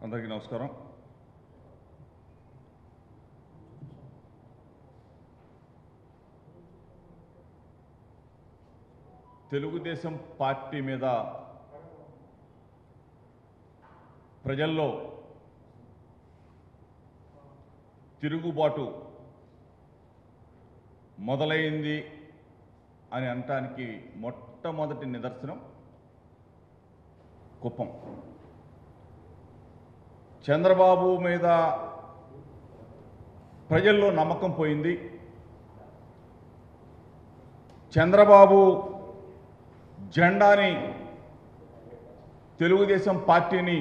అందరికీ నమస్కారం తెలుగుదేశం పార్టీ మీద ప్రజల్లో తిరుగుబాటు మొదలైంది అని అనటానికి మొట్టమొదటి నిదర్శనం కుప్పం చంద్రబాబు మీద ప్రజల్లో నమ్మకం పోయింది చంద్రబాబు జెండాని తెలుగుదేశం పార్టీని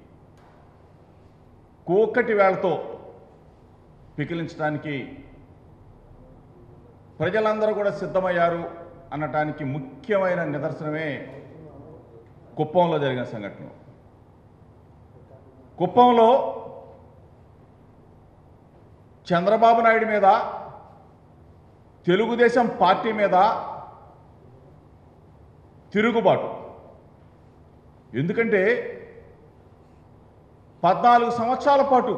కూకటి వేళతో పికిలించడానికి ప్రజలందరూ కూడా సిద్ధమయ్యారు అనటానికి ముఖ్యమైన నిదర్శనమే కుప్పంలో జరిగిన సంఘటన కుప్పంలో చంద్రబాబు నాయుడు మీద తెలుగుదేశం పార్టీ మీద తిరుగుబాటు ఎందుకంటే పద్నాలుగు సంవత్సరాల పాటు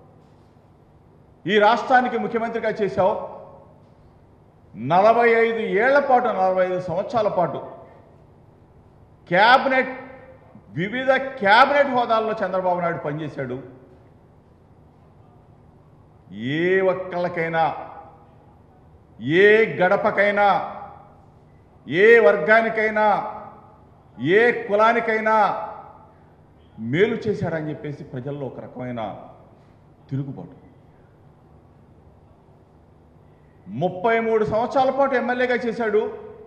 ఈ రాష్ట్రానికి ముఖ్యమంత్రిగా చేశావు నలభై ఐదు ఏళ్ల పాటు నలభై ఐదు సంవత్సరాల పాటు క్యాబినెట్ వివిధ క్యాబినెట్ హోదాల్లో చంద్రబాబు నాయుడు పనిచేశాడు ఏ ఒక్కళ్ళకైనా ఏ గడపకైనా ఏ వర్గానికైనా ఏ కులానికైనా మేలు చేశాడని చెప్పేసి ప్రజల్లో ఒక రకమైన తిరుగుబాటు ముప్పై మూడు సంవత్సరాల పాటు ఎమ్మెల్యేగా చేశాడు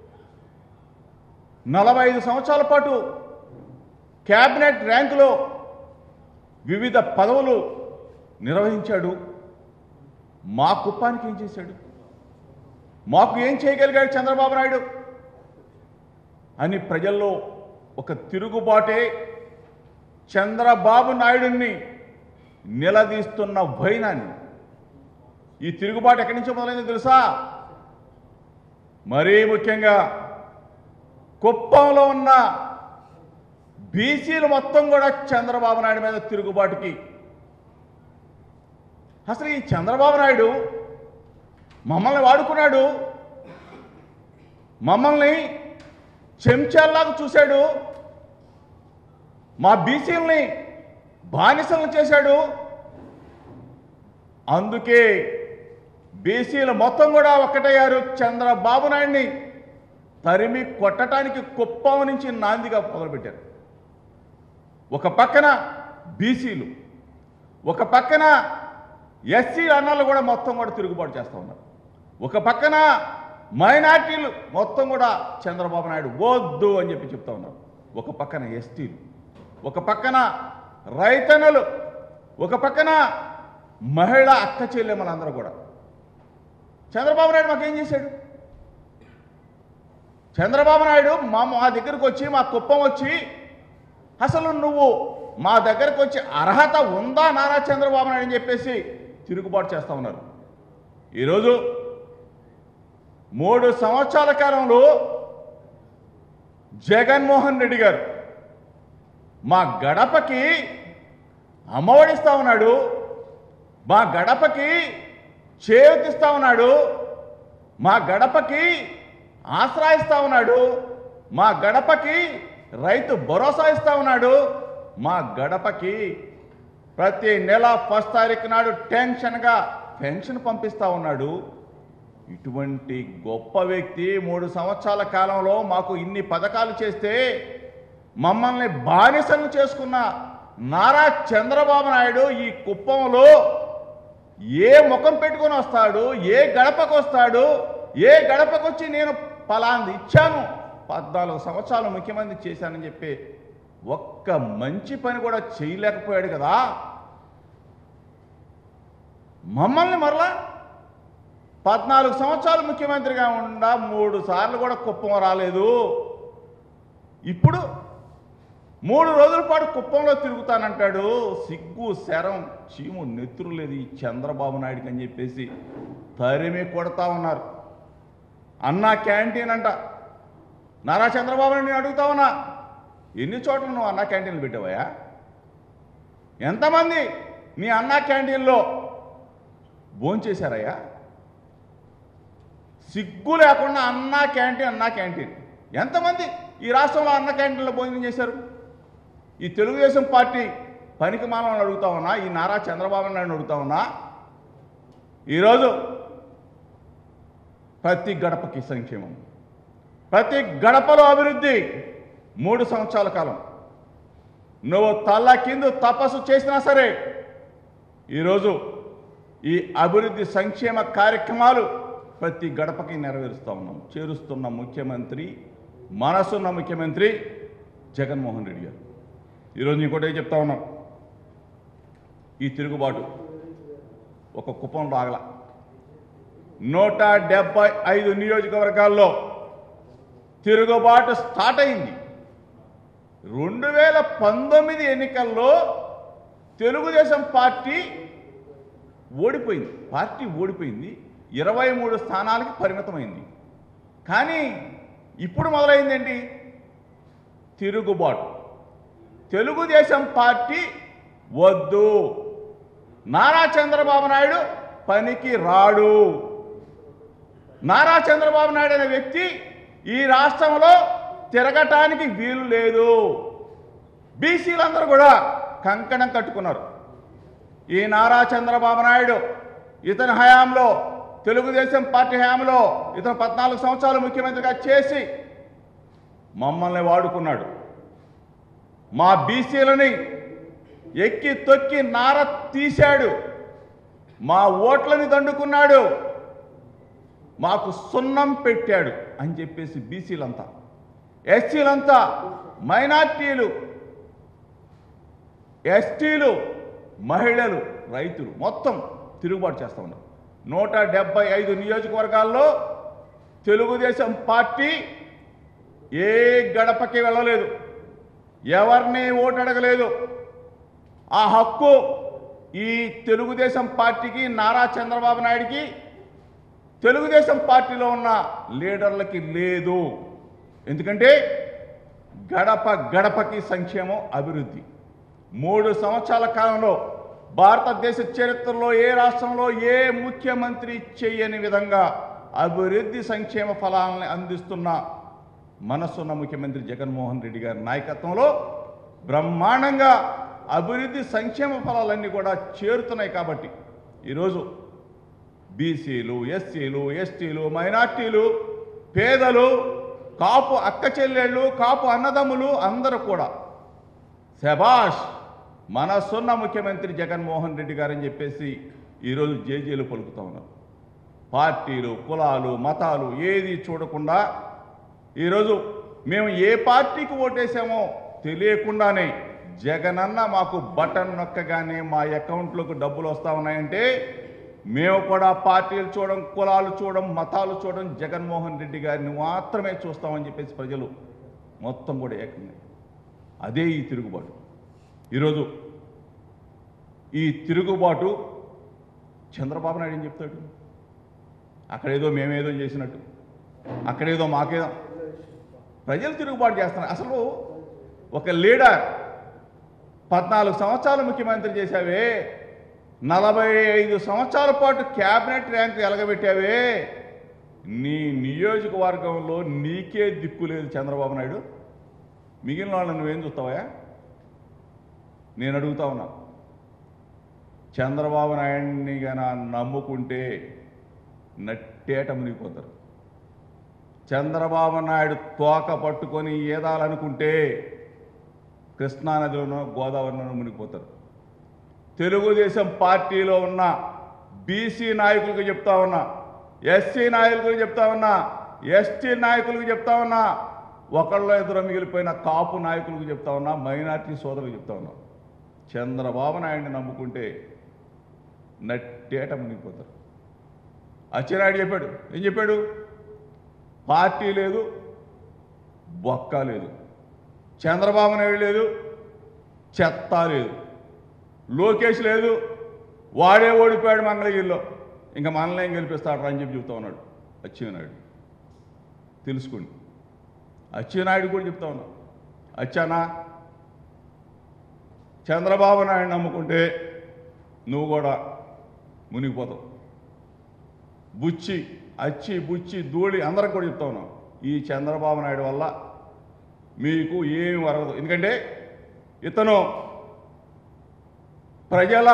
నలభై ఐదు సంవత్సరాల పాటు క్యాబినెట్ ర్యాంకులో వివిధ పదవులు నిర్వహించాడు మా కుప్పానికి ఏం చేశాడు మాకు ఏం చేయగలిగాడు చంద్రబాబు నాయుడు అని ప్రజల్లో ఒక తిరుగుబాటే చంద్రబాబు నాయుడిని నిలదీస్తున్న వైనాన్ని ఈ తిరుగుబాటు ఎక్కడి నుంచి మొదలైందో తెలుసా మరీ ముఖ్యంగా కుప్పంలో ఉన్న బీసీలు మొత్తం కూడా చంద్రబాబు నాయుడు మీద తిరుగుబాటుకి అసలు ఈ చంద్రబాబు నాయుడు మమ్మల్ని వాడుకున్నాడు మమ్మల్ని చెంచాల్లాగా చూశాడు మా బీసీలని బానిసలను చేశాడు అందుకే బీసీలు మొత్తం కూడా ఒక్కటయ్యారు చంద్రబాబు నాయుడిని తరిమి కొట్టడానికి కుప్పం నుంచి నాందిగా మొదలుపెట్టారు ఒక పక్కన బీసీలు ఒక పక్కన ఎస్సీ అన్నలు కూడా మొత్తం కూడా తిరుగుబాటు చేస్తూ ఉన్నారు ఒక పక్కన మైనార్టీలు మొత్తం కూడా చంద్రబాబు నాయుడు వద్దు అని చెప్పి చెప్తా ఉన్నారు ఒక పక్కన ఎస్టీలు ఒక పక్కన రైతన్నలు ఒక పక్కన మహిళా అక్క చెల్లెమ్మలందరూ కూడా చంద్రబాబు నాయుడు మాకేం చేశాడు చంద్రబాబు నాయుడు మా మా దగ్గరకు వచ్చి మా కుప్పం వచ్చి అసలు నువ్వు మా దగ్గరకు వచ్చి అర్హత ఉందా నారా చంద్రబాబు నాయుడు అని చెప్పేసి తిరుగుబాటు చేస్తా ఉన్నారు ఈరోజు మూడు సంవత్సరాల కాలంలో జగన్మోహన్ రెడ్డి గారు మా గడపకి అమ్మఒడిస్తా ఉన్నాడు మా గడపకి చేయూతిస్తా ఉన్నాడు మా గడపకి ఆశ్రయిస్తా ఉన్నాడు మా గడపకి రైతు భరోసా ఇస్తా ఉన్నాడు మా గడపకి ప్రతి నెల ఫస్ట్ తారీఖు నాడు టెన్షన్గా పెన్షన్ పంపిస్తా ఉన్నాడు ఇటువంటి గొప్ప వ్యక్తి మూడు సంవత్సరాల కాలంలో మాకు ఇన్ని పథకాలు చేస్తే మమ్మల్ని బానిసలు చేసుకున్న నారా చంద్రబాబు నాయుడు ఈ కుప్పంలో ఏ ముఖం పెట్టుకొని వస్తాడు ఏ గడపకు వస్తాడు ఏ గడపకు వచ్చి నేను ఫలాంది ఇచ్చాను పద్నాలుగు సంవత్సరాలు ముఖ్యమంత్రి చేశానని చెప్పి ఒక్క మంచి పని కూడా చేయలేకపోయాడు కదా మమ్మల్ని మరలా పద్నాలుగు సంవత్సరాలు ముఖ్యమంత్రిగా ఉండ మూడు సార్లు కూడా కుప్పం రాలేదు ఇప్పుడు మూడు రోజుల పాటు కుప్పంలో తిరుగుతానంటాడు సిగ్గు శరం చీము నెత్తురు లేదు ఈ చంద్రబాబు నాయుడికి అని చెప్పేసి తరిమి కొడతా ఉన్నారు అన్నా క్యాంటీన్ అంట నారా చంద్రబాబు నాయుడు నేను అడుగుతా ఉన్నా ఎన్ని చోట్ల నువ్వు అన్నా క్యాంటీన్లు పెట్టావయ్యా ఎంతమంది నీ అన్నా క్యాంటీన్లో భోంచేశారయ్యా సిగ్గు లేకుండా అన్నా క్యాంటీన్ అన్నా క్యాంటీన్ ఎంతమంది ఈ రాష్ట్రంలో అన్న క్యాంటీన్లో భోజనం చేశారు ఈ తెలుగుదేశం పార్టీ పనికి మానవులను అడుగుతా ఉన్నా ఈ నారా చంద్రబాబు నాయుడు అడుగుతా ఉన్నా ఈరోజు ప్రతి గడపకి సంక్షేమం ప్రతి గడపలో అభివృద్ధి మూడు సంవత్సరాల కాలం నువ్వు తల్ల కింద తపస్సు చేసినా సరే ఈరోజు ఈ అభివృద్ధి సంక్షేమ కార్యక్రమాలు ప్రతి గడపకి నెరవేరుస్తూ ఉన్నాం చేరుస్తున్న ముఖ్యమంత్రి మనసున్న ముఖ్యమంత్రి జగన్మోహన్ రెడ్డి గారు ఈరోజు ఇంకోటి చెప్తా ఉన్నాం ఈ తిరుగుబాటు ఒక కుప్పం రాగల నూట డెబ్బై ఐదు నియోజకవర్గాల్లో తిరుగుబాటు స్టార్ట్ అయింది రెండు వేల పంతొమ్మిది ఎన్నికల్లో తెలుగుదేశం పార్టీ ఓడిపోయింది పార్టీ ఓడిపోయింది ఇరవై మూడు స్థానాలకి పరిమితమైంది కానీ ఇప్పుడు మొదలైందేంటి తిరుగుబాటు తెలుగుదేశం పార్టీ వద్దు నారా చంద్రబాబు నాయుడు పనికి రాడు నారా చంద్రబాబు నాయుడు అనే వ్యక్తి ఈ రాష్ట్రంలో తిరగటానికి వీలు లేదు బీసీలందరూ కూడా కంకణం కట్టుకున్నారు ఈ నారా చంద్రబాబు నాయుడు ఇతని హయాంలో తెలుగుదేశం పార్టీ హయాంలో ఇతను పద్నాలుగు సంవత్సరాలు ముఖ్యమంత్రిగా చేసి మమ్మల్ని వాడుకున్నాడు మా బీసీలని ఎక్కి తొక్కి నార తీశాడు మా ఓట్లని దండుకున్నాడు మాకు సున్నం పెట్టాడు అని చెప్పేసి బీసీలంతా ఎస్సీలంతా మైనార్టీలు ఎస్టీలు మహిళలు రైతులు మొత్తం తిరుగుబాటు చేస్తూ ఉన్నారు నూట డెబ్బై ఐదు నియోజకవర్గాల్లో తెలుగుదేశం పార్టీ ఏ గడపకి వెళ్ళలేదు ఎవరిని ఓటు అడగలేదు ఆ హక్కు ఈ తెలుగుదేశం పార్టీకి నారా చంద్రబాబు నాయుడికి తెలుగుదేశం పార్టీలో ఉన్న లీడర్లకి లేదు ఎందుకంటే గడప గడపకి సంక్షేమం అభివృద్ధి మూడు సంవత్సరాల కాలంలో భారతదేశ చరిత్రలో ఏ రాష్ట్రంలో ఏ ముఖ్యమంత్రి చేయని విధంగా అభివృద్ధి సంక్షేమ ఫలాలను అందిస్తున్న మనసున్న ముఖ్యమంత్రి జగన్మోహన్ రెడ్డి గారి నాయకత్వంలో బ్రహ్మాండంగా అభివృద్ధి సంక్షేమ ఫలాలన్నీ కూడా చేరుతున్నాయి కాబట్టి ఈరోజు బీసీలు ఎస్సీలు ఎస్టీలు మైనార్టీలు పేదలు కాపు అక్క చెల్లెళ్ళు కాపు అన్నదమ్ములు అందరూ కూడా శబాష్ మనసున్న ముఖ్యమంత్రి జగన్మోహన్ రెడ్డి గారని చెప్పేసి ఈరోజు జేజేలు పలుకుతా ఉన్నారు పార్టీలు కులాలు మతాలు ఏది చూడకుండా ఈరోజు మేము ఏ పార్టీకి ఓటేసామో తెలియకుండానే జగనన్న మాకు బటన్ నొక్కగానే మా అకౌంట్లోకి డబ్బులు వస్తా ఉన్నాయంటే మేము కూడా పార్టీలు చూడడం కులాలు చూడడం మతాలు చూడడం జగన్మోహన్ రెడ్డి గారిని మాత్రమే చూస్తామని చెప్పేసి ప్రజలు మొత్తం కూడా ఏకంగా అదే ఈ తిరుగుబాటు ఈరోజు ఈ తిరుగుబాటు చంద్రబాబు నాయుడు ఏం చెప్తాడు అక్కడేదో మేమేదో చేసినట్టు అక్కడేదో మాకేదో ప్రజలు తిరుగుబాటు చేస్తున్నారు అసలు ఒక లీడర్ పద్నాలుగు సంవత్సరాలు ముఖ్యమంత్రి చేశావే నలభై ఐదు సంవత్సరాల పాటు క్యాబినెట్ ర్యాంక్ ఎలగబెట్టావే నీ నియోజకవర్గంలో నీకే దిక్కు లేదు చంద్రబాబు నాయుడు మిగిలిన వాళ్ళని నువ్వేం చూస్తావా నేను అడుగుతా ఉన్నా చంద్రబాబు నాయుడిని గన నమ్ముకుంటే నట్టేట మునిగిపోతారు చంద్రబాబు నాయుడు తోక పట్టుకొని ఏదాలనుకుంటే కృష్ణానదిలోనో గోదావరిలోనో మునిగిపోతారు తెలుగుదేశం పార్టీలో ఉన్న బీసీ నాయకులకు చెప్తా ఉన్నా ఎస్సీ నాయకులకు చెప్తా ఉన్నా ఎస్టీ నాయకులకు చెప్తా ఉన్నా ఒకళ్ళ ఎదురు మిగిలిపోయిన కాపు నాయకులకు చెప్తా ఉన్నా మైనార్టీ సోదరులకు చెప్తా ఉన్నా చంద్రబాబు నాయుడిని నమ్ముకుంటే నట్టేట మునిగిపోతారు అచ్చెన్నాయుడు చెప్పాడు ఏం చెప్పాడు పార్టీ లేదు బొక్క లేదు చంద్రబాబు నాయుడు లేదు చెత్త లేదు లోకేష్ లేదు వాడే ఓడిపోయాడు మంగళగిరిలో ఇంకా మనల్ని ఏం గెలిపిస్తాడు అని చెప్పి చెప్తా ఉన్నాడు అచ్చెన్నాయుడు తెలుసుకోండి అచ్చెన్నాయుడు కూడా చెప్తా ఉన్నా అచ్చానా చంద్రబాబు నాయుడు నమ్ముకుంటే నువ్వు కూడా మునిగిపోతావు బుచ్చి అచ్చి బుచ్చి ధూళి అందరికి కూడా చెప్తా ఉన్నాం ఈ చంద్రబాబు నాయుడు వల్ల మీకు ఏమి వరగదు ఎందుకంటే ఇతను ప్రజల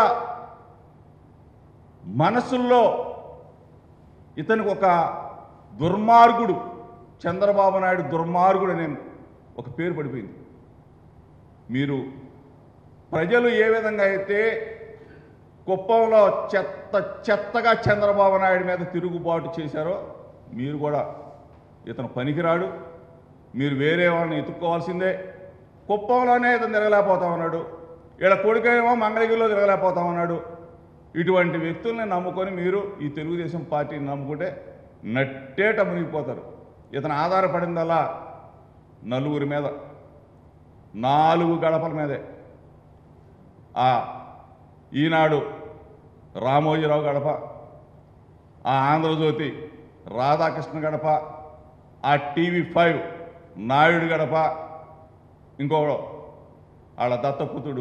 మనసుల్లో ఇతనికి ఒక దుర్మార్గుడు చంద్రబాబు నాయుడు దుర్మార్గుడు అనే ఒక పేరు పడిపోయింది మీరు ప్రజలు ఏ విధంగా అయితే కుప్పంలో చెత్త చెత్తగా చంద్రబాబు నాయుడు మీద తిరుగుబాటు చేశారో మీరు కూడా ఇతను పనికిరాడు మీరు వేరే వాళ్ళని ఎత్తుక్కోవాల్సిందే కుప్పంలోనే ఇతను తిరగలేకపోతా ఉన్నాడు ఈడ కొడుకేమో మంగళగిరిలో తిరగలేకపోతా ఉన్నాడు ఇటువంటి వ్యక్తుల్ని నమ్ముకొని మీరు ఈ తెలుగుదేశం పార్టీని నమ్ముకుంటే నట్టేట మునిగిపోతారు ఇతను ఆధారపడిందల్లా నలుగురి మీద నాలుగు గడపల మీదే ఆ ఈనాడు రామోజీరావు గడప ఆ ఆంధ్రజ్యోతి రాధాకృష్ణ గడప ఆ టీవీ ఫైవ్ నాయుడు గడప ఇంకో వాళ్ళ దత్తపుత్రుడు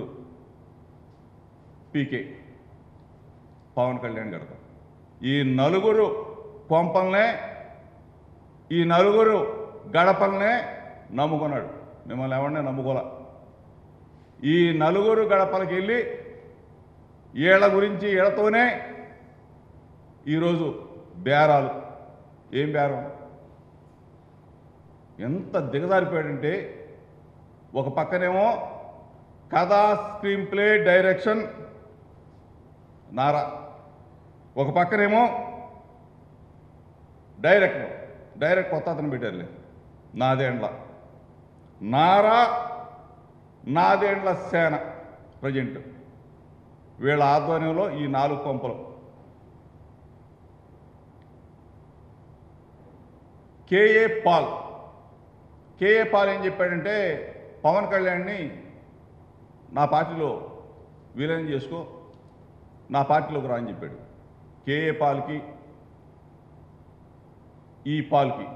పీకే పవన్ కళ్యాణ్ గడప ఈ నలుగురు కొంపల్నే ఈ నలుగురు గడపల్నే నమ్ముకున్నాడు మిమ్మల్ని ఎవరిని నమ్ముకోలే ఈ నలుగురు గడపలకి వెళ్ళి వీళ్ళ గురించి వీళ్ళతోనే ఈరోజు బేరాలు ఏం బేరం ఎంత దిగజారిపోయాడంటే ఒక పక్కనేమో కథా స్క్రీన్ ప్లే డైరెక్షన్ నారా ఒక పక్కనేమో డైరెక్ట్ డైరెక్ట్ కొత్త అతను పెట్టారులే నాదేండ్ల నారా నాదేండ్ల సేన ప్రజెంట్ వీళ్ళ ఆధ్వర్యంలో ఈ నాలుగు కొంపలు కేఏ పాల్ కేఏ పాల్ ఏం చెప్పాడంటే పవన్ కళ్యాణ్ని నా పార్టీలో విలీనం చేసుకో నా పార్టీలోకి రా అని చెప్పాడు కేఏ పాల్కి ఈ పాల్కి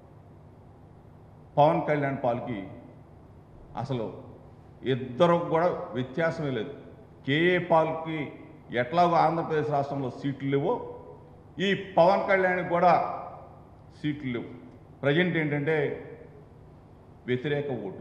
పవన్ కళ్యాణ్ పాల్కి అసలు ఇద్దరు కూడా వ్యత్యాసమే లేదు కేఏ పాల్కి ఎట్లాగో ఆంధ్రప్రదేశ్ రాష్ట్రంలో సీట్లు లేవో ఈ పవన్ కళ్యాణ్కి కూడా సీట్లు లేవు ప్రజెంట్ ఏంటంటే వ్యతిరేక ఓటు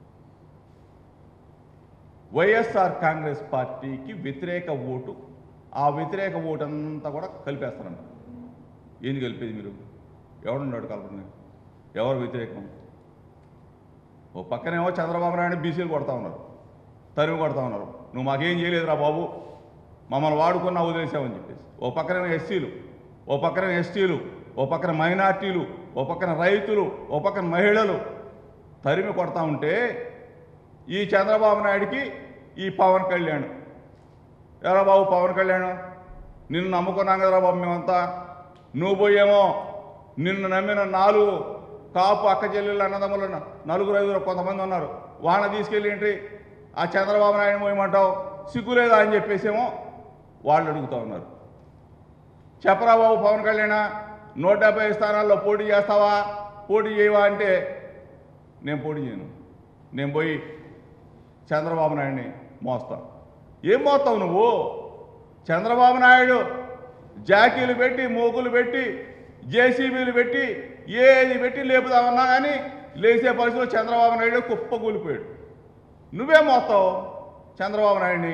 వైఎస్ఆర్ కాంగ్రెస్ పార్టీకి వ్యతిరేక ఓటు ఆ వ్యతిరేక ఓటు అంతా కూడా కలిపేస్తారంట ఏంది కలిపేది మీరు ఎవడున్నాడు కలపండి ఎవరు వ్యతిరేకం ఓ పక్కనేమో చంద్రబాబు నాయుడు బీసీలు కొడతా ఉన్నారు తరిమి కొడతా ఉన్నారు నువ్వు మాకేం చేయలేదురా బాబు మమ్మల్ని వాడుకున్నా వదిలేసామని చెప్పేసి ఓ పక్కనేమో ఎస్సీలు ఓ పక్కన ఎస్టీలు ఓ పక్కన మైనార్టీలు ఓ పక్కన రైతులు ఓ పక్కన మహిళలు తరిమి కొడతా ఉంటే ఈ చంద్రబాబు నాయుడికి ఈ పవన్ కళ్యాణ్ ఎరా బాబు పవన్ కళ్యాణ్ నిన్ను నమ్ముకున్నాం కదరా బాబు మేమంతా నువ్వు పోయేమో నిన్ను నమ్మిన నాలుగు కాపు అక్క చెల్లెళ్ళు అన్నదమ్ములు ఉన్న నలుగురు ఐదుగురు కొంతమంది ఉన్నారు వాళ్ళని తీసుకెళ్ళి ఏంటి ఆ చంద్రబాబు నాయుడు పోయమంటావు సిగ్గులేదా అని చెప్పేసేమో వాళ్ళు అడుగుతూ ఉన్నారు చెప్పరా బాబు పవన్ కళ్యాణ్ నూట డెబ్బై స్థానాల్లో పోటీ చేస్తావా పోటీ చేయవా అంటే నేను పోటీ చేయను నేను పోయి చంద్రబాబు నాయుడిని మోస్తా ఏం మోస్తావు నువ్వు చంద్రబాబు నాయుడు జాకీలు పెట్టి మోగులు పెట్టి జేసీబీలు పెట్టి ఏది పెట్టి లేపుదామన్నా కానీ లేచే పరిస్థితిలో చంద్రబాబు నాయుడు కుప్ప కూలిపోయాడు నువ్వే మోస్తావు చంద్రబాబు నాయుడిని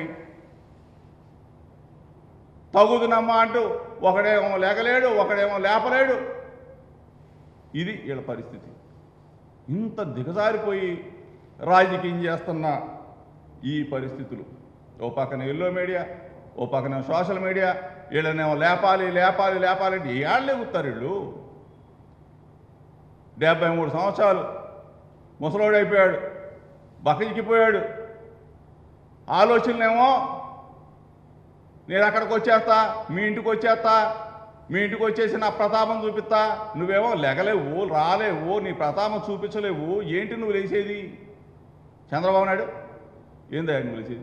తగుదునమ్మా అంటూ ఒకడేమో లేకలేడు ఒకడేమో లేపలేడు ఇది వీళ్ళ పరిస్థితి ఇంత దిగజారిపోయి రాజకీయం చేస్తున్న ఈ పరిస్థితులు ఓ పక్కన ఎల్లో మీడియా ఓ పక్కన సోషల్ మీడియా వీళ్ళనేమో లేపాలి లేపాలి లేపాలి అంటే ఏళ్ళే గుత్తారు వీళ్ళు డెబ్బై మూడు సంవత్సరాలు ముసలోడైపోయాడు బకచిక్కిపోయాడు ఆలోచనలేమో నేను అక్కడికి వచ్చేస్తా మీ ఇంటికి వచ్చేస్తా మీ ఇంటికి వచ్చేసి నా ప్రతాపం చూపిస్తా నువ్వేమో లెగలేవు రాలేవు నీ ప్రతాపం చూపించలేవు ఏంటి నువ్వు లేచేది చంద్రబాబు నాయుడు ఏందా నువ్వు లేచేది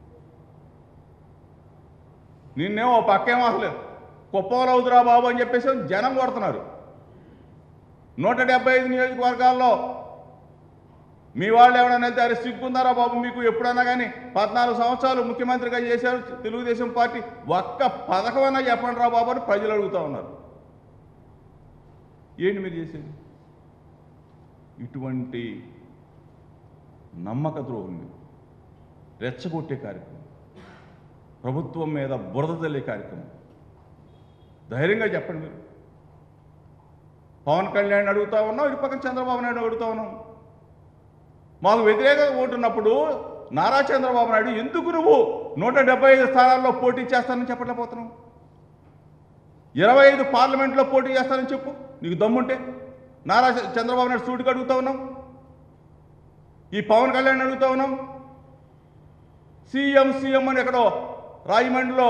నిన్నేమో ఓ పక్కేమో అసలు కుప్పంలో అవుతురా బాబు అని చెప్పేసి జనం కొడుతున్నారు నూట డెబ్బై ఐదు నియోజకవర్గాల్లో మీ వాళ్ళు ఎవడైనా వెళ్తే అరే సిగ్గుందారా బాబు మీకు ఎప్పుడన్నా కానీ పద్నాలుగు సంవత్సరాలు ముఖ్యమంత్రిగా చేశారు తెలుగుదేశం పార్టీ ఒక్క పథకమైనా చెప్పండి రా బాబు అని ప్రజలు అడుగుతా ఉన్నారు ఏంటి మీరు చేసేది ఇటువంటి నమ్మక ద్రోహులు మీరు రెచ్చగొట్టే కార్యక్రమం ప్రభుత్వం మీద బురద తల్లే కార్యక్రమం ధైర్యంగా చెప్పండి మీరు పవన్ కళ్యాణ్ అడుగుతా ఉన్నాం ఇటు పక్కన చంద్రబాబు నాయుడు అడుగుతా ఉన్నాం మాకు వ్యతిరేకంగా ఓటున్నప్పుడు నారా చంద్రబాబు నాయుడు ఎందుకు నువ్వు నూట డెబ్బై ఐదు స్థానాల్లో పోటీ చేస్తానని చెప్పలేకపోతున్నావు ఇరవై ఐదు పార్లమెంట్లో పోటీ చేస్తానని చెప్పు నీకు దమ్ముంటే నారా చ- చంద్రబాబు నాయుడు సూటికి అడుగుతా ఉన్నాం ఈ పవన్ కళ్యాణ్ అడుగుతా ఉన్నాం సీఎం సీఎం అని ఎక్కడో రాజమండ్రిలో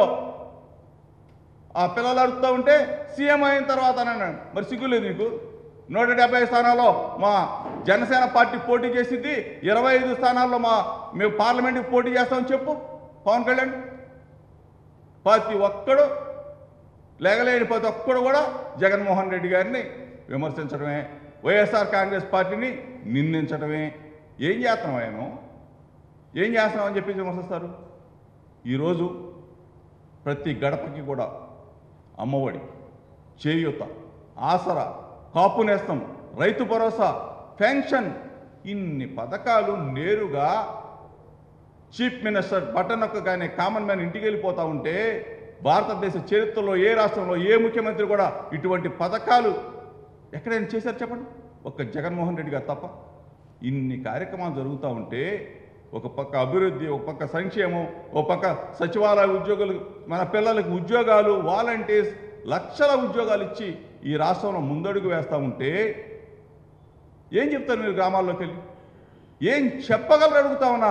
ఆ పిల్లలు అడుగుతూ ఉంటే సీఎం అయిన తర్వాత అని అన్నాడు మరి సిగ్గులేదు నీకు నూట డెబ్బై స్థానాల్లో మా జనసేన పార్టీ పోటీ చేసింది ఇరవై ఐదు స్థానాల్లో మా మేము పార్లమెంట్కి పోటీ చేస్తామని చెప్పు పవన్ కళ్యాణ్ ప్రతి ఒక్కడు లేగలేని ప్రతి ఒక్కడు కూడా జగన్మోహన్ రెడ్డి గారిని విమర్శించడమే వైఎస్ఆర్ కాంగ్రెస్ పార్టీని నిందించడమే ఏం చేస్తున్నాం ఆయన ఏం చేస్తున్నాం అని చెప్పి విమర్శిస్తారు ఈరోజు ప్రతి గడపకి కూడా అమ్మఒడి చేయూత ఆసరా కాపు నేస్తం రైతు భరోసా పెన్షన్ ఇన్ని పథకాలు నేరుగా చీఫ్ మినిస్టర్ బటనొక్కగానే కామన్ మ్యాన్ ఇంటికి వెళ్ళిపోతా ఉంటే భారతదేశ చరిత్రలో ఏ రాష్ట్రంలో ఏ ముఖ్యమంత్రి కూడా ఇటువంటి పథకాలు ఎక్కడైనా చేశారు చెప్పండి ఒక్క జగన్మోహన్ రెడ్డి గారు తప్ప ఇన్ని కార్యక్రమాలు జరుగుతూ ఉంటే ఒక పక్క అభివృద్ధి ఒక పక్క సంక్షేమం ఒక పక్క సచివాలయ ఉద్యోగులు మన పిల్లలకు ఉద్యోగాలు వాలంటీర్స్ లక్షల ఉద్యోగాలు ఇచ్చి ఈ రాష్ట్రంలో ముందడుగు వేస్తూ ఉంటే ఏం చెప్తారు మీరు గ్రామాల్లోకి వెళ్ళి ఏం చెప్పగలరు అడుగుతా ఉన్నా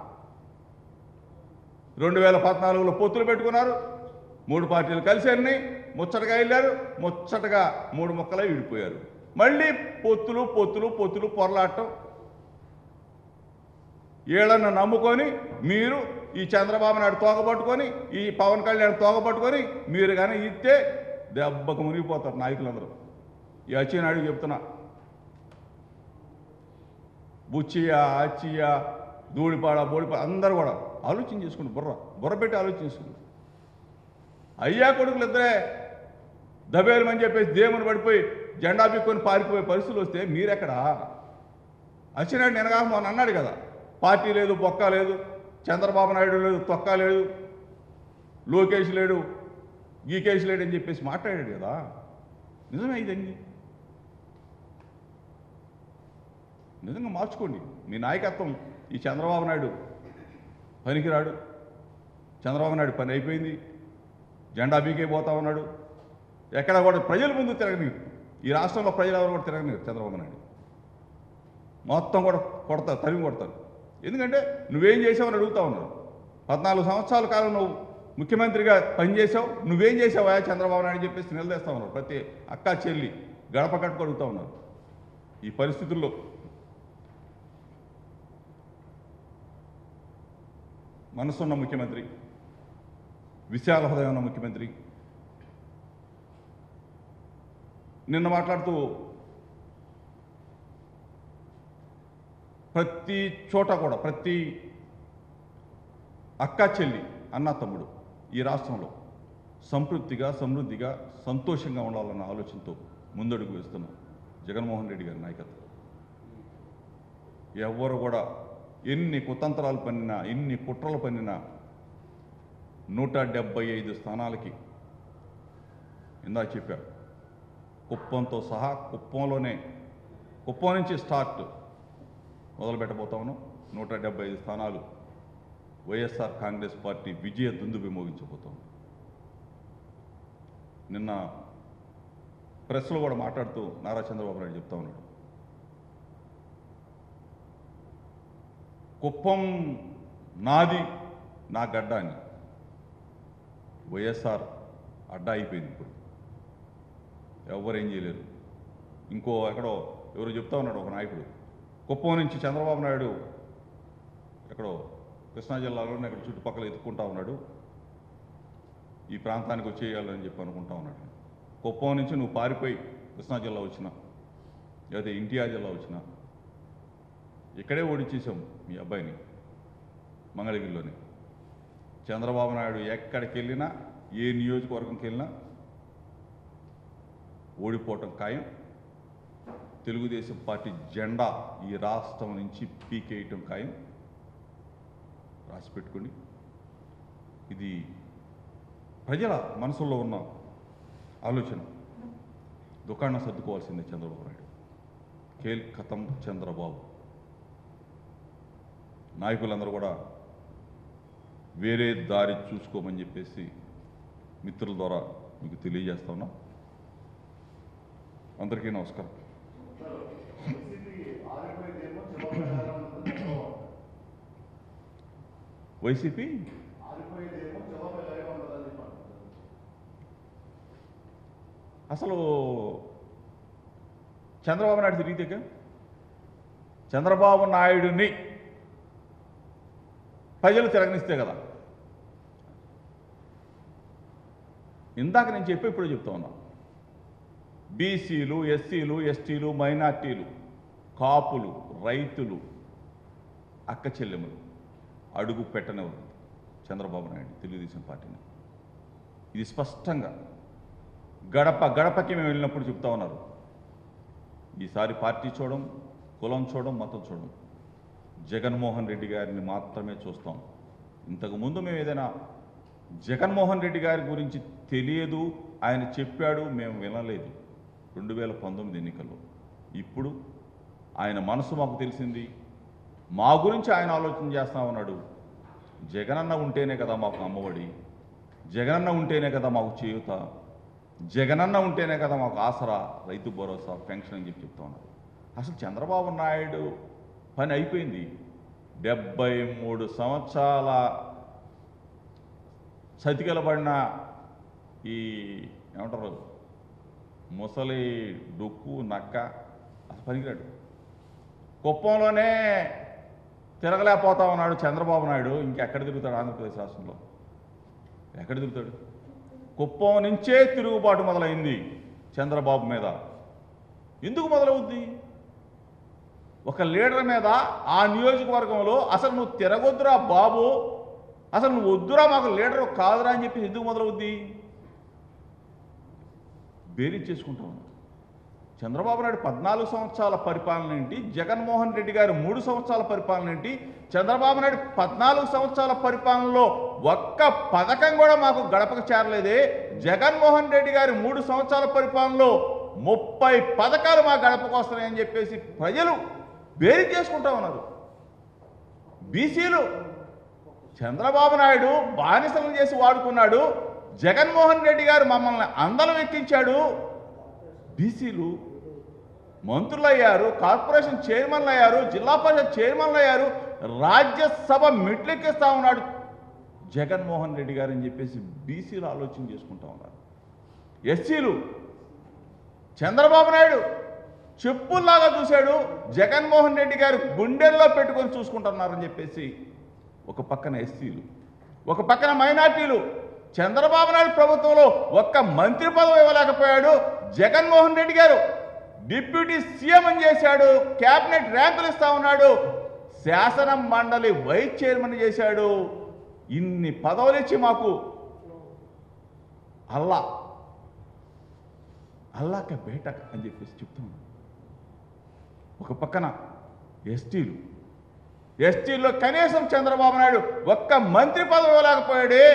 రెండు వేల పద్నాలుగులో పొత్తులు పెట్టుకున్నారు మూడు పార్టీలు కలిసి అన్ని ముచ్చటగా వెళ్ళారు ముచ్చటగా మూడు మొక్కలై విడిపోయారు మళ్ళీ పొత్తులు పొత్తులు పొత్తులు పొరలాటం ఏళ్ళన్న నమ్ముకొని మీరు ఈ చంద్రబాబు నాయుడు తోకపట్టుకొని ఈ పవన్ కళ్యాణ్ తోకపట్టుకొని మీరు కానీ ఇస్తే దెబ్బకు మునిగిపోతారు నాయకులందరూ ఈ అచ్చినాయుడు చెప్తున్నా బుచ్చియా అచ్చియా ధూళిపాడ బోడిపాడ అందరూ కూడా ఆలోచన చేసుకుంటు బుర్ర బుర్ర పెట్టి ఆలోచన చేసుకుంటు అయ్యా కొడుకులు ఇద్దరే దబేలమని చెప్పేసి దేవుని పడిపోయి జెండా బిక్కొని పారిపోయే పరిస్థితులు వస్తే మీరెక్కడా అచ్చినాయుడు నేను కాక మొన్న అన్నాడు కదా పార్టీ లేదు బొక్క లేదు చంద్రబాబు నాయుడు లేదు తొక్క లేదు లోకేష్ లేడు గీకేష్ లేడు అని చెప్పేసి మాట్లాడాడు కదా నిజమే ఇదండి నిజంగా మార్చుకోండి మీ నాయకత్వం ఈ చంద్రబాబు నాయుడు పనికిరాడు చంద్రబాబు నాయుడు పని అయిపోయింది జెండా బీకే పోతా ఉన్నాడు ఎక్కడ కూడా ప్రజల ముందు తిరగనీరు ఈ రాష్ట్రంలో ప్రజలు ఎవరు కూడా తిరగనీరు చంద్రబాబు నాయుడు మొత్తం కూడా కొడతారు తరిమి కొడతారు ఎందుకంటే నువ్వేం చేసావని అడుగుతా ఉన్నారు పద్నాలుగు సంవత్సరాల కాలం నువ్వు ముఖ్యమంత్రిగా పనిచేసావు నువ్వేం చేసావా చంద్రబాబు నాయుడు అని చెప్పేసి నిలదీస్తా ఉన్నారు ప్రతి అక్క చెల్లి గడప కట్టుకు అడుగుతా ఉన్నారు ఈ పరిస్థితుల్లో మనసున్న ముఖ్యమంత్రి విశాల హృదయం ఉన్న ముఖ్యమంత్రి నిన్న మాట్లాడుతూ ప్రతి చోట కూడా ప్రతి అక్క చెల్లి అన్న తమ్ముడు ఈ రాష్ట్రంలో సంతృప్తిగా సమృద్ధిగా సంతోషంగా ఉండాలన్న ఆలోచనతో ముందడుగు వేస్తున్న జగన్మోహన్ రెడ్డి గారి నాయకత్వం ఎవ్వరు కూడా ఎన్ని కుతంత్రాలు పన్నినా ఎన్ని కుట్రలు పన్నినా నూట డెబ్బై ఐదు స్థానాలకి ఇందాక చెప్పా కుప్పంతో సహా కుప్పంలోనే కుప్పం నుంచి స్టార్ట్ మొదలు పెట్టబోతా ఉన్నాం నూట డెబ్బై ఐదు స్థానాలు వైఎస్ఆర్ కాంగ్రెస్ పార్టీ విజయ దుందుబి మోగించబోతాం నిన్న ప్రెస్లో కూడా మాట్లాడుతూ నారా చంద్రబాబు నాయుడు చెప్తా ఉన్నాడు కుప్పం నాది నా గడ్డ అని వైఎస్ఆర్ అడ్డా అయిపోయింది ఇప్పుడు ఎవరేం చేయలేరు ఇంకో ఎక్కడో ఎవరు చెప్తా ఉన్నాడు ఒక నాయకుడు కుప్పం నుంచి చంద్రబాబు నాయుడు ఎక్కడో కృష్ణా జిల్లాలోనే ఇక్కడ చుట్టుపక్కల ఎత్తుకుంటా ఉన్నాడు ఈ ప్రాంతానికి వచ్చేయాలని చెప్పి అనుకుంటా ఉన్నాడు కుప్పం నుంచి నువ్వు పారిపోయి కృష్ణా జిల్లా వచ్చినా లేదా ఎన్టీఆర్ జిల్లా వచ్చినా ఇక్కడే ఓడించేసాం మీ అబ్బాయిని మంగళగిరిలోనే చంద్రబాబు నాయుడు ఎక్కడికి వెళ్ళినా ఏ నియోజకవర్గంకి వెళ్ళినా ఓడిపోవటం ఖాయం తెలుగుదేశం పార్టీ జెండా ఈ రాష్ట్రం నుంచి పీకేయటం ఖాయం రాసి పెట్టుకోండి ఇది ప్రజల మనసులో ఉన్న ఆలోచన దుకాణం సర్దుకోవాల్సిందే చంద్రబాబు నాయుడు కేల్ కథం చంద్రబాబు నాయకులందరూ కూడా వేరే దారి చూసుకోమని చెప్పేసి మిత్రుల ద్వారా మీకు తెలియజేస్తా ఉన్నా అందరికీ నమస్కారం వైసీపీ అసలు చంద్రబాబు నాయుడు తిరిగితే చంద్రబాబు నాయుడిని ప్రజలు తిరగనిస్తే కదా ఇందాక నేను చెప్పి ఇప్పుడు చెప్తా ఉన్నా బీసీలు ఎస్సీలు ఎస్టీలు మైనార్టీలు కాపులు రైతులు అక్క చెల్లెములు అడుగు పెట్టనివ్వరు చంద్రబాబు నాయుడు తెలుగుదేశం పార్టీని ఇది స్పష్టంగా గడప గడపకి మేము వెళ్ళినప్పుడు చెప్తా ఉన్నారు ఈసారి పార్టీ చూడడం కులం చూడడం మతం చూడడం జగన్మోహన్ రెడ్డి గారిని మాత్రమే చూస్తాం ఇంతకు ముందు మేము ఏదైనా జగన్మోహన్ రెడ్డి గారి గురించి తెలియదు ఆయన చెప్పాడు మేము వినలేదు రెండు వేల పంతొమ్మిది ఎన్నికల్లో ఇప్పుడు ఆయన మనసు మాకు తెలిసింది మా గురించి ఆయన ఆలోచన చేస్తా ఉన్నాడు జగనన్న ఉంటేనే కదా మాకు అమ్మఒడి జగనన్న ఉంటేనే కదా మాకు చేయూత జగనన్న ఉంటేనే కదా మాకు ఆసరా రైతు భరోసా పెన్షన్ అని చెప్పి చెప్తా ఉన్నారు అసలు చంద్రబాబు నాయుడు పని అయిపోయింది డెబ్బై మూడు సంవత్సరాల సతికిలబడిన ఈ ఏమంటారు ముసలి డొక్కు నక్క అసలు పనికిరాడు కుప్పంలోనే తిరగలేకపోతా ఉన్నాడు చంద్రబాబు నాయుడు ఇంకెక్కడ తిరుగుతాడు ఆంధ్రప్రదేశ్ రాష్ట్రంలో ఎక్కడ తిరుగుతాడు కుప్పం నుంచే తిరుగుబాటు మొదలైంది చంద్రబాబు మీద ఎందుకు మొదలవుద్ది ఒక లీడర్ మీద ఆ నియోజకవర్గంలో అసలు నువ్వు తిరగొద్దురా బాబు అసలు నువ్వు వద్దురా మాకు లీడర్ కాదురా అని చెప్పి ఎందుకు మొదలవుద్ది బేరీ చేసుకుంటా ఉన్నాడు చంద్రబాబు నాయుడు పద్నాలుగు సంవత్సరాల పరిపాలన ఏంటి జగన్మోహన్ రెడ్డి గారు మూడు సంవత్సరాల పరిపాలన ఏంటి చంద్రబాబు నాయుడు పద్నాలుగు సంవత్సరాల పరిపాలనలో ఒక్క పథకం కూడా మాకు గడపకు చేరలేదే జగన్మోహన్ రెడ్డి గారి మూడు సంవత్సరాల పరిపాలనలో ముప్పై పథకాలు మా గడపకు వస్తున్నాయని చెప్పేసి ప్రజలు బేరీ చేసుకుంటా ఉన్నారు బీసీలు చంద్రబాబు నాయుడు బానిసలను చేసి వాడుకున్నాడు జగన్మోహన్ రెడ్డి గారు మమ్మల్ని అందలం ఎక్కించాడు బీసీలు మంత్రులు అయ్యారు కార్పొరేషన్ చైర్మన్లు అయ్యారు జిల్లా పరిషత్ చైర్మన్లు అయ్యారు రాజ్యసభ మెట్లెక్కిస్తా ఉన్నాడు జగన్మోహన్ రెడ్డి గారు అని చెప్పేసి బీసీలు ఆలోచన చేసుకుంటా ఉన్నారు ఎస్సీలు చంద్రబాబు నాయుడు చెప్పుల్లాగా చూశాడు జగన్మోహన్ రెడ్డి గారు గుండెల్లో పెట్టుకొని చూసుకుంటున్నారని చెప్పేసి ఒక పక్కన ఎస్సీలు ఒక పక్కన మైనార్టీలు చంద్రబాబు నాయుడు ప్రభుత్వంలో ఒక్క మంత్రి పదవి ఇవ్వలేకపోయాడు జగన్మోహన్ రెడ్డి గారు డిప్యూటీ సీఎం అని చేశాడు క్యాబినెట్ ర్యాంకులు ఇస్తా ఉన్నాడు శాసన మండలి వైస్ చైర్మన్ చేశాడు ఇన్ని పదవులు ఇచ్చి మాకు అల్లా అల్లాక బేటక్ అని చెప్పేసి చెప్తున్నాడు ఒక పక్కన ఎస్టీలు ఎస్టీల్లో కనీసం చంద్రబాబు నాయుడు ఒక్క మంత్రి పదవి ఇవ్వలేకపోయాడే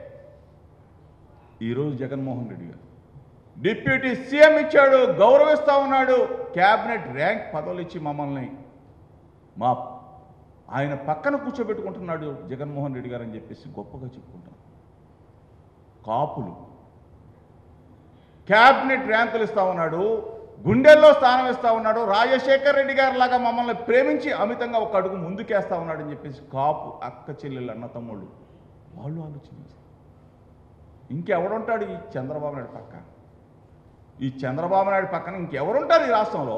ఈరోజు జగన్మోహన్ రెడ్డి గారు డిప్యూటీ సీఎం ఇచ్చాడు గౌరవిస్తా ఉన్నాడు క్యాబినెట్ ర్యాంక్ పదవులు ఇచ్చి మమ్మల్ని మా ఆయన పక్కన కూర్చోబెట్టుకుంటున్నాడు జగన్మోహన్ రెడ్డి గారు అని చెప్పేసి గొప్పగా చెప్పుకుంటాం కాపులు క్యాబినెట్ ర్యాంకులు ఇస్తా ఉన్నాడు గుండెల్లో స్థానం ఇస్తా ఉన్నాడు రాజశేఖర్ రెడ్డి గారి లాగా మమ్మల్ని ప్రేమించి అమితంగా ఒక అడుగు ముందుకేస్తా ఉన్నాడని చెప్పేసి కాపు అక్క చెల్లెళ్ళు అన్న తమ్ముళ్ళు వాళ్ళు ఆలోచన చేస్తారు ఇంకెవడుంటాడు ఈ చంద్రబాబు నాయుడు పక్క ఈ చంద్రబాబు నాయుడు పక్కన ఇంకెవరుంటారు ఈ రాష్ట్రంలో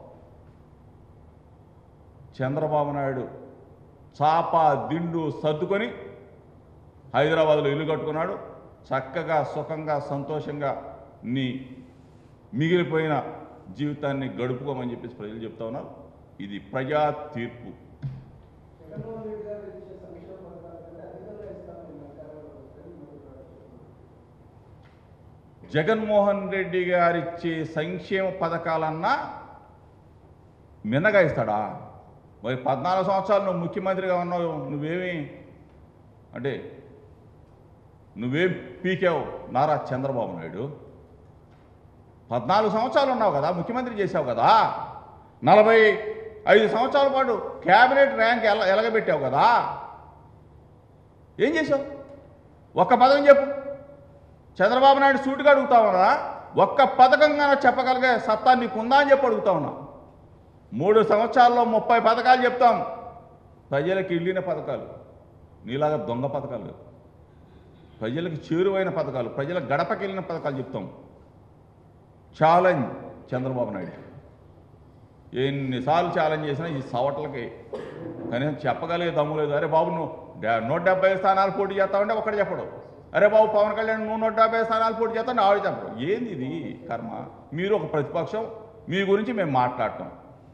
చంద్రబాబు నాయుడు చాప దిండు సర్దుకొని హైదరాబాద్లో ఇల్లు కట్టుకున్నాడు చక్కగా సుఖంగా సంతోషంగా నీ మిగిలిపోయిన జీవితాన్ని గడుపుకోమని చెప్పేసి ప్రజలు చెప్తా ఉన్నారు ఇది ప్రజా తీర్పు జగన్మోహన్ రెడ్డి గారు ఇచ్చే సంక్షేమ పథకాల కంటే అధికంగా ఇస్తామని అధికారంలో వస్తే ముందుకు రావచ్చు. జగన్మోహన్ రెడ్డి గారిచ్చే సంక్షేమ పథకాలన్నా మిన్నగా ఇస్తాడా మరి పద్నాలుగు సంవత్సరాలు నువ్వు ముఖ్యమంత్రిగా ఉన్నావు నువ్వేమి అంటే నువ్వేం పీకావు నారా చంద్రబాబు నాయుడు పద్నాలుగు సంవత్సరాలు ఉన్నావు కదా ముఖ్యమంత్రి చేసావు కదా నలభై ఐదు సంవత్సరాల పాటు క్యాబినెట్ ర్యాంక్ ఎల ఎలగబెట్టావు కదా ఏం చేసావు ఒక్క పదం చెప్పు చంద్రబాబు నాయుడు సూటుగా అడుగుతా ఉన్నా ఒక్క పథకంగా చెప్పగలిగే సత్తా నీకుందా అని చెప్పి అడుగుతా ఉన్నా మూడు సంవత్సరాల్లో ముప్పై పథకాలు చెప్తాం ప్రజలకు ఇల్లిన పథకాలు నీలాగా దొంగ పథకాలు కాదు. ప్రజలకు చేరువైన పథకాలు ప్రజల గడపకి వెళ్ళిన పథకాలు చెప్తాం ఛాలెంజ్ చంద్రబాబు నాయుడు ఎన్నిసార్లు ఛాలెంజ్ చేసినా ఈ సవట్లకి కనీసం చెప్పగలిగే దమ్ము లేదు అరే బాబు నువ్వు డా- నూట డెబ్బై స్థానాలు పోటీ చేస్తావంటే ఒకటి చెప్పడు అరే బాబు పవన్ కళ్యాణ్ నువ్వు నూట డెబ్బై స్థానాలు పోటీ చేస్తావు ఆవిడ చెప్పడు ఏంది ఇది కర్మ మీరు ఒక ప్రతిపక్షం మీ గురించి మేము మాట్లాడటం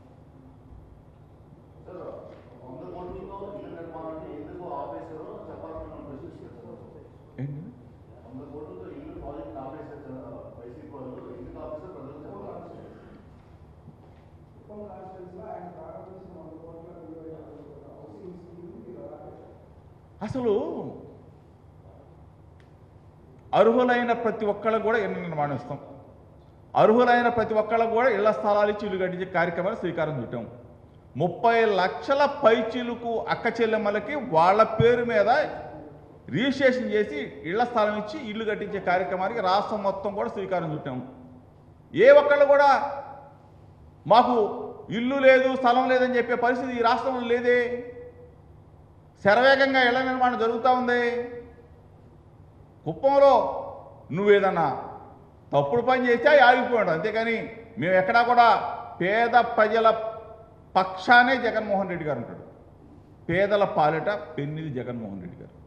సార్ వంద కోట్లతో ఇళ్ల నిర్మాణాన్ని ఎందుకు ఆపేశారో చెప్పాలని మనం ప్రశ్నిస్తున్నాం ఏంటి వంద కోట్లతో ఇల్లు ప్రాజెక్ట్ ఆపేశారు సార్ వైసీపీ వాళ్ళు ఎందుకు ఆపేశారు ప్రజలు చెప్పాలి కుప్పం కాన్స్టిట్యూన్సీలో ఆయన ప్రారంభించిన వంద కోట్ల విలువైన హౌసింగ్ స్కీమ్ మీరు ఆపేశారు. అసలు అర్హులైన ప్రతి ఒక్కళ్ళకు కూడా ఇళ్ళ నిర్మాణం ఇస్తాం అర్హులైన ప్రతి ఒక్కళ్ళకు కూడా ఇళ్ల స్థలాలు ఇచ్చి ఇల్లు కట్టించే కార్యక్రమాన్ని శ్రీకారం చుట్టాం ముప్పై లక్షల పైచీలకు అక్క చెల్లెమ్మలకి వాళ్ళ పేరు మీద రిజిస్ట్రేషన్ చేసి ఇళ్ల స్థలం ఇచ్చి ఇల్లు కట్టించే కార్యక్రమానికి రాష్ట్రం మొత్తం కూడా శ్రీకారం చుట్టాం ఏ ఒక్కళ్ళు కూడా మాకు ఇల్లు లేదు స్థలం లేదని చెప్పే పరిస్థితి ఈ రాష్ట్రంలో లేదే శరవేగంగా ఇళ్ల నిర్మాణం జరుగుతూ ఉంది కుప్పంలో నువ్వేదన్నా తప్పుడు పని చేస్తే ఆగిపోయాడు అంతేకాని మేము ఎక్కడా కూడా పేద ప్రజల పక్షానే జగన్మోహన్ రెడ్డి గారు ఉంటాడు పేదల పాలిట పెన్నిది జగన్మోహన్ రెడ్డి గారు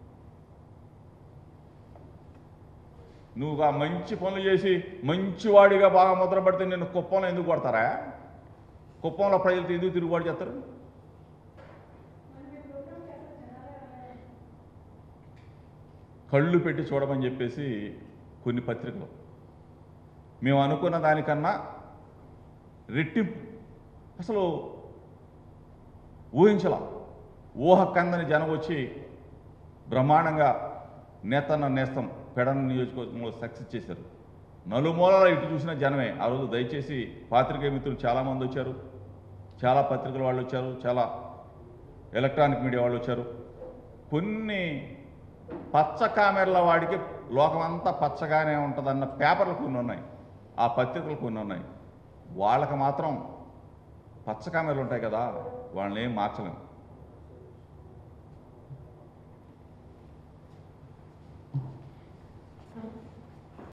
నువ్వు ఆ మంచి పనులు చేసి మంచివాడిగా బాగా ముద్ర పడితే నిన్ను కుప్పంలో ఎందుకు కొడతారా కుప్పంలో ప్రజలతో ఎందుకు తిరుగుబాటు చేస్తారు కళ్ళు పెట్టి చూడమని చెప్పేసి కొన్ని పత్రికలు మేము అనుకున్న దానికన్నా రెట్టింపు అసలు ఊహించలా ఊహ కందని జనం వచ్చి బ్రహ్మాండంగా నేతన్న నేస్తం పెడన నియోజకవర్గంలో సక్సెస్ చేశారు నలుమూలల ఇటు చూసిన జనమే ఆ రోజు దయచేసి పాత్రికేయ మిత్రులు చాలామంది వచ్చారు చాలా పత్రికల వాళ్ళు వచ్చారు చాలా ఎలక్ట్రానిక్ మీడియా వాళ్ళు వచ్చారు కొన్ని పచ్చ కామెర్ల వాడికి లోకమంతా పచ్చగానే ఉంటుందన్న పేపర్లు కొన్ని ఉన్నాయి ఆ పత్రికలు కొన్ని ఉన్నాయి వాళ్ళకి మాత్రం పచ్చ కామెర్లు ఉంటాయి కదా వాళ్ళని ఏం మార్చలేం